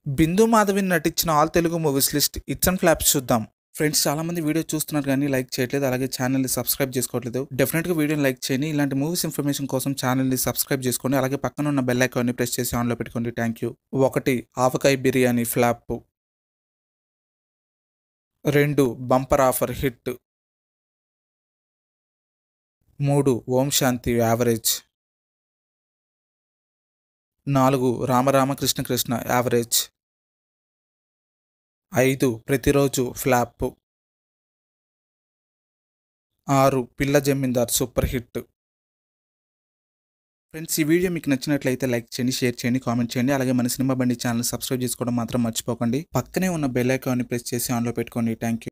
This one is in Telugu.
బిందు మాధవి నటించిన all Telugu movies list hits and flops చూద్దాం ఫ్రెండ్స్ చాలా మంది వీడియో చూస్తున్నారు కానీ లైక్ చేయట్లేదు అలాగే ఛానల్ని సబ్స్క్రైబ్ చేసుకోవట్లేదు డెఫినెట్ గా వీడియోని లైక్ చేయండి ఇలాంటి మూవీస్ ఇన్ఫర్మేషన్ కోసం ఛానల్ని సబ్స్క్రైబ్ చేసుకోండి అలాగే పక్కన ఉన్న బెల్ ఐకాన్ని ప్రెస్ చేసి ఆన్లో పెట్టుకోండి థ్యాంక్ యూ ఒకటి ఆవకాయ బిర్యానీ ఫ్లాప్ రెండు బంపర్ ఆఫర్ హిట్ మూడు ఓం శాంతి యావరేజ్ నాలుగు రామరామ కృష్ణ కృష్ణ యావరేజ్ ఐదు ప్రతిరోజు ఫ్లాప్ ఆరు Pilla Zamindar super hit friends ఈ వీడియో మీకు నచ్చినట్లయితే లైక్ చేయండి షేర్ చేయండి కామెంట్ చేయండి అలాగే మన సినిమా బండి ఛానల్ సబ్స్క్రైబ్ చేసుకోవడం మాత్రం మర్చిపోకండి పక్కనే ఉన్న బెల్ ఐకాన్ని ప్రెస్ చేసి ఆన్లో పెట్టుకోండి థ్యాంక్ యూ